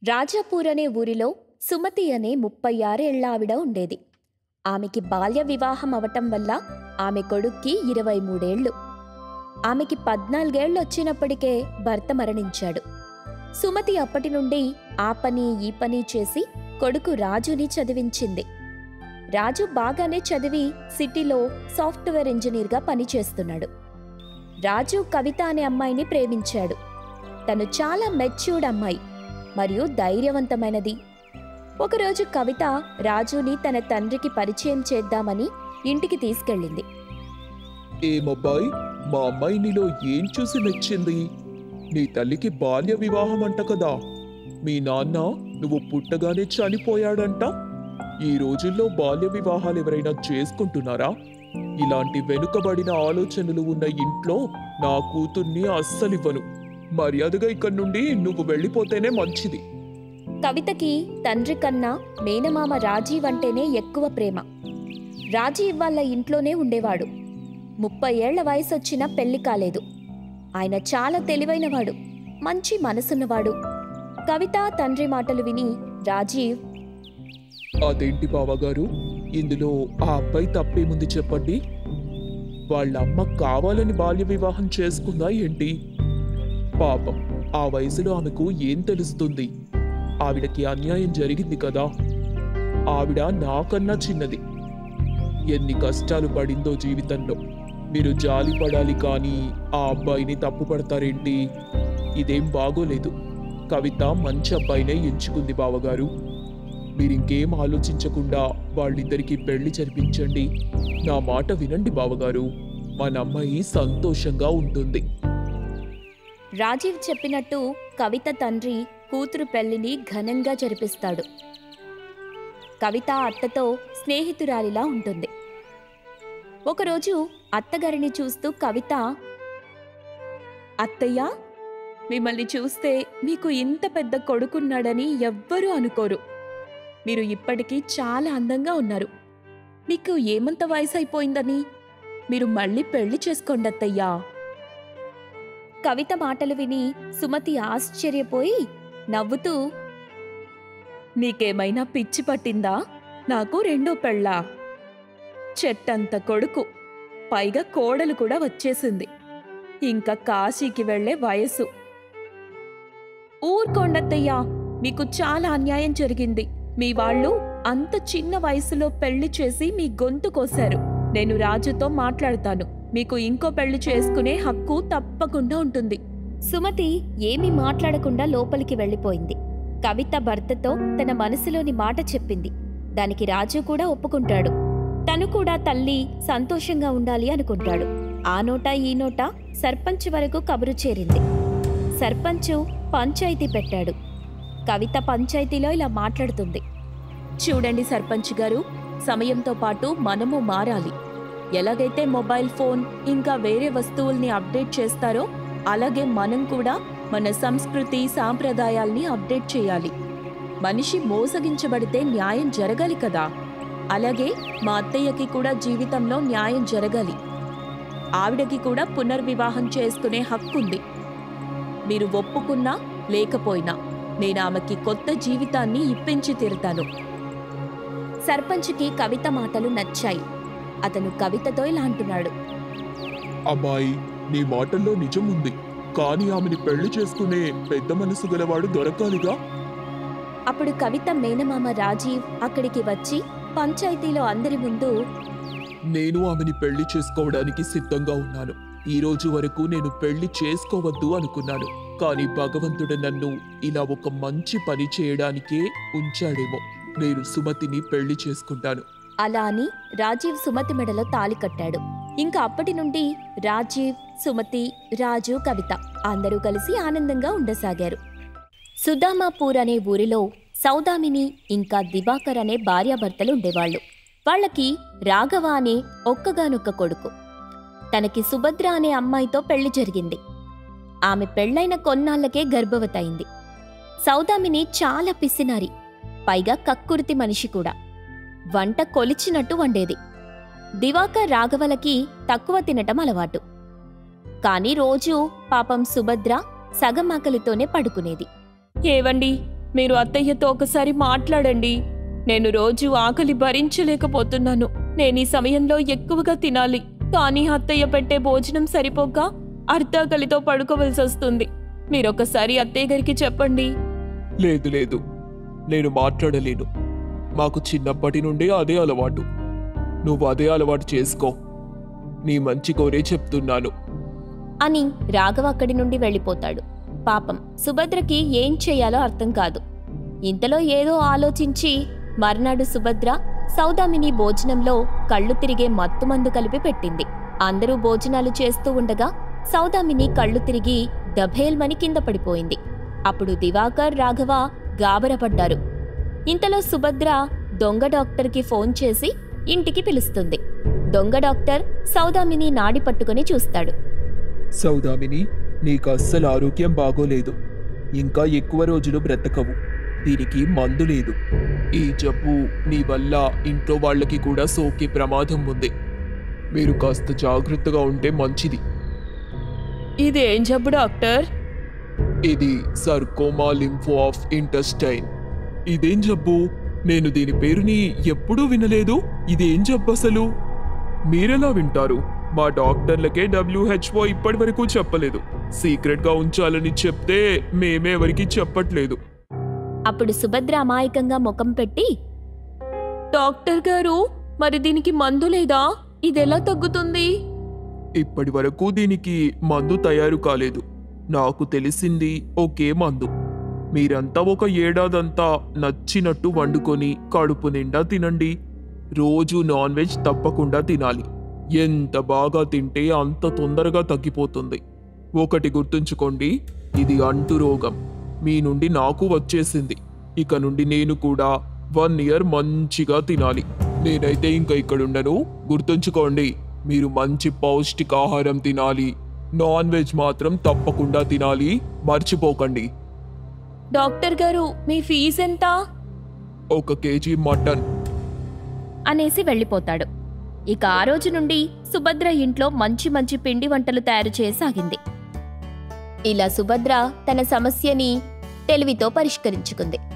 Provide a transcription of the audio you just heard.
రాజాపూర్ అనే ఊరిలో సుమతి అనే ముప్పై ఆరేళ్ల ఆవిడ ఉండేది ఆమెకి బాల్య వివాహం అవటం వల్ల ఆమె కొడుక్కి ఇరవై మూడేళ్లు ఆమెకి పద్నాలుగేళ్లు వచ్చినప్పటికే భర్త మరణించాడు సుమతి అప్పటి నుండి ఆ పని ఈ పని చేసి కొడుకు రాజుని చదివించింది రాజు బాగానే చదివి సిటీలో సాఫ్ట్వేర్ ఇంజనీర్గా పనిచేస్తున్నాడు రాజు కవిత అనే అమ్మాయిని ప్రేమించాడు తను చాలా మెచ్యూర్డ్ అమ్మాయి మరియు ధైర్యవంతమైనది ఒకరోజు కవిత రాజుని తన తండ్రికి పరిచయం చేద్దామని ఇంటికి తీసుకెళ్ళింది ఏమబ్బాయ్ మా అమ్మాయి నీలో ఏం చూసి మెచ్చింది నీ తల్లికి బాల్య వివాహం అంట కదా మీ నాన్న నువ్వు పుట్టగానే చనిపోయాడంట ఈ రోజుల్లో బాల్య వివాహాలు ఎవరైనా చేసుకుంటున్నారా ఇలాంటి వెనుకబడిన ఆలోచనలు ఉన్న ఇంట్లో నా కూతుర్ని అస్సలివ్వను మర్యాదగా ఇక్కడి నుండి నువ్వు వెళ్ళిపోతేనే మంచిది కవితకి తండ్రి కన్నా మేనమామ రాజీవ్ అంటేనే ఎక్కువ ప్రేమ రాజీవ్ వాళ్ళ ఇంట్లోనే ఉండేవాడు ముప్పై ఏళ్ల వయసొచ్చినా పెళ్లి కాలేదు ఆయన చాలా తెలివైనవాడు మంచి మనసున్నవాడు కవిత తండ్రి మాటలు విని రాజీవ్ అదేంటి బావగారు ఇందులో ఆ అబ్బాయి తప్పేముంది చెప్పండి వాళ్ళ అమ్మ కావాలని బాల్య వివాహం చేసుకుందా ఏంటి పాపం ఆ వయసులో ఆమెకు ఏం తెలుస్తుంది ఆవిడకి అన్యాయం జరిగింది కదా ఆవిడ నాకన్నా చిన్నది ఎన్ని కష్టాలు పడిందో జీవితంలో మీరు జాలి పడాలి కానీ ఆ అబ్బాయిని తప్పు పడతారేంటి ఇదేం బాగోలేదు కవిత మంచి అబ్బాయినే ఎంచుకుంది బావగారు మీరింకేం ఆలోచించకుండా వాళ్ళిద్దరికీ పెళ్లి జరిపించండి నా మాట వినండి బావగారు మన అమ్మాయి సంతోషంగా ఉంటుంది రాజీవ్ చెప్పినట్టు కవిత తండ్రి కూతురు పెళ్లిని ఘనంగా జరిపిస్తాడు కవిత అత్తతో స్నేహితురాలిలా ఉంటుంది ఒకరోజు అత్తగారిని చూస్తూ కవిత అత్తయ్య మిమ్మల్ని చూస్తే మీకు ఇంత పెద్ద కొడుకున్నాడని ఎవ్వరూ అనుకోరు మీరు ఇప్పటికీ చాలా అందంగా ఉన్నారు మీకు ఏమంత వయసు అయిపోయిందని మీరు మళ్ళీ పెళ్లి చేసుకోండి అత్తయ్యా కవిత మాటలు విని సుమతి ఆశ్చర్యపోయి నవ్వుతూ నీకేమైనా పిచ్చి పట్టిందా నాకు రెండో పెళ్ళా చెట్టంత కొడుకు పైగా కోడలు కూడా వచ్చేసింది ఇంకా కాశీకి వెళ్లే వయసు ఊర్కొండత్తయ్యా మీకు చాలా అన్యాయం జరిగింది మీ వాళ్ళు అంత చిన్న వయసులో పెళ్లి చేసి మీ గొంతు కోశారు నేను రాజుతో మాట్లాడతాను మీకు ఇంకో పెళ్లి చేసుకునే హక్కు తప్పకుండా ఉంటుంది సుమతి ఏమీ మాట్లాడకుండా లోపలికి వెళ్ళిపోయింది కవిత భర్తతో తన మనసులోని మాట చెప్పింది దానికి రాజు కూడా ఒప్పుకుంటాడు తను కూడా తల్లి సంతోషంగా ఉండాలి అనుకుంటాడు ఆ నోట ఈ నోట సర్పంచ్ వరకు కబురు చేరింది సర్పంచు పంచాయతీ పెట్టాడు కవిత పంచాయతీలో ఇలా మాట్లాడుతుంది చూడండి సర్పంచ్ గారు సమయంతో పాటు మనము మారాలి ఎలాగైతే మొబైల్ ఫోన్ ఇంకా వేరే వస్తువుల్ని అప్డేట్ చేస్తారో అలాగే మనం కూడా మన సంస్కృతి సాంప్రదాయాల్ని అప్డేట్ చేయాలి మనిషి మోసగించబడితే న్యాయం జరగాలి కదా అలాగే మా అత్తయ్యకి కూడా జీవితంలో న్యాయం జరగాలి ఆవిడకి కూడా పునర్వివాహం చేసుకునే హక్కుంది మీరు ఒప్పుకున్నా లేకపోయినా నేను ఆమెకి కొత్త జీవితాన్ని ఇప్పించి తీరుతాను సర్పంచ్కి కవిత మాటలు నచ్చాయి అతను కవితతో ఇలా అంటున్నాడు అమ్మాయి నీ మాటల్లో నిజం ఉంది కానీ ఆమెని పెళ్లి చేసుకునే పెద్ద మనసు గలవాడు దొరకాలిగా అప్పుడు కవిత మేనమామ రాజీవ్ అక్కడికి వచ్చి పంచాయతీలో అందరి ముందు నేను ఆమెని పెళ్లి చేసుకోవడానికి సిద్ధంగా ఉన్నాను ఈ రోజు వరకు నేను పెళ్లి చేసుకోవద్దు అనుకున్నాను కానీ భగవంతుడు నన్ను ఇలా ఒక మంచి పని చేయడానికే ఉంచాడేమో నేను సుమతిని పెళ్లి చేసుకుంటాను అలా అని రాజీవ్ సుమతి మెడలో తాలి కట్టాడు ఇంకా అప్పటి నుండి రాజీవ్ సుమతి రాజు కవిత అందరూ కలిసి ఆనందంగా ఉండసాగారు సుదామాపూర్ అనే ఊరిలో సౌదామిని ఇంకా దివాకర్ అనే భార్యాభర్తలు ఉండేవాళ్ళు వాళ్ళకి రాఘవ అనే ఒక్కగానొక్క కొడుకు తనకి సుభద్ర అనే అమ్మాయితో పెళ్లి జరిగింది ఆమె పెళ్లైన కొన్నాళ్లకే గర్భవతయింది సౌదామిని చాలా పిసినారి పైగా కక్కుర్తి మనిషి కూడా వంట కొలిచినట్టు వండేది దివాకర్ రాఘవలకి తక్కువ తినటం అలవాటు కాని రోజూ పాపం సుభద్ర సగం ఆకలితోనే పడుకునేది ఏవండి మీరు అత్తయ్యతో ఒకసారి మాట్లాడండి నేను రోజు ఆకలి భరించలేకపోతున్నాను నేను ఈ సమయంలో ఎక్కువగా తినాలి కానీ అత్తయ్య పెట్టే భోజనం సరిపోక అర్ధాకలితో పడుకోవలసి వస్తుంది మీరొకసారి అత్తయ్య గారికి చెప్పండి లేదు లేదు నేను మాట్లాడలేను మాకు చిన్నప్పటి నుండి అదే అలవాటు నువ్వు అదే అలవాటు చేసుకో నీ మంచి కోరే చెప్తున్నాను అని రాఘవ అక్కడి నుండి వెళ్ళిపోతాడు పాపం సుభద్రకి ఏం చెయ్యాలో అర్థం కాదు ఇంతలో ఏదో ఆలోచించి మర్నాడు సుభద్ర సౌదామిని భోజనంలో కళ్ళు తిరిగే మత్తుమందు కలిపి పెట్టింది అందరూ భోజనాలు చేస్తూ ఉండగా సౌదామిని కళ్ళు తిరిగి దభేల్మని కింద పడిపోయింది అప్పుడు దివాకర్ రాఘవ గాబరపడ్డారు ఇంతలో సుభద్ర దొంగ డాక్టర్కి ఫోన్ చేసి ఇంటికి పిలుస్తుంది దొంగ డాక్టర్ సౌదామిని నాడి పట్టుకొని చూస్తాడు సౌదామిని నీకు అస్సలు ఆరోగ్యం బాగోలేదు ఇంకా ఎక్కువ రోజులు బ్రతకవు దీనికి మందు లేదు ఈ జబ్బు నీ వల్ల ఇంట్లో వాళ్ళకి కూడా సోకే ప్రమాదం ఉంది మీరు కాస్త జాగ్రత్తగా ఉంటే మంచిది ఇదేం జబ్బు డాక్టర్ ఇది సర్కోమా లింఫో ఆఫ్ ఇంటెస్టైన్ ఇదేం జబ్బు నేను దీని పేరుని ఎప్పుడూ వినలేదు ఇదేం జబ్బు అసలు మీరెలా వింటారు మా డాక్టర్లకే డబ్ల్యూహెచ్ఓ ఇప్పటి వరకు చెప్పలేదు సీక్రెట్గా ఉంచాలని చెప్తే మేమే ఎవరికి చెప్పట్లేదు అప్పుడు సుభద్ర అమాయకంగా ముఖం పెట్టి డాక్టర్ గారు మరి దీనికి మందు లేదా ఇదెలా తగ్గుతుంది ఇప్పటి వరకు దీనికి మందు తయారు కాలేదు నాకు తెలిసింది ఒకే మందు మీరంతా ఒక ఏడాదంతా నచ్చినట్టు వండుకొని కడుపు నిండా తినండి రోజు నాన్ వెజ్ తప్పకుండా తినాలి ఎంత బాగా తింటే అంత తొందరగా తగ్గిపోతుంది ఒకటి గుర్తుంచుకోండి ఇది అంటు రోగం మీ నుండి నాకు వచ్చేసింది ఇక నుండి నేను కూడా వన్ ఇయర్ మంచిగా తినాలి నేనైతే ఇంకా ఇక్కడుండను గుర్తుంచుకోండి మీరు మంచి పౌష్టికాహారం తినాలి నాన్ వెజ్ మాత్రం తప్పకుండా తినాలి మర్చిపోకండి డాక్టర్ గారు మీ ఫీజు ఎంత ఒక కేజీ మటన్ అనేసి వెళ్ళిపోతాడు ఇక ఆ రోజు నుండి సుభద్ర ఇంట్లో మంచి మంచి పిండి వంటలు తయారు చేయసాగింది ఇలా సుభద్ర తన సమస్యని తెలివితో పరిష్కరించుకుంది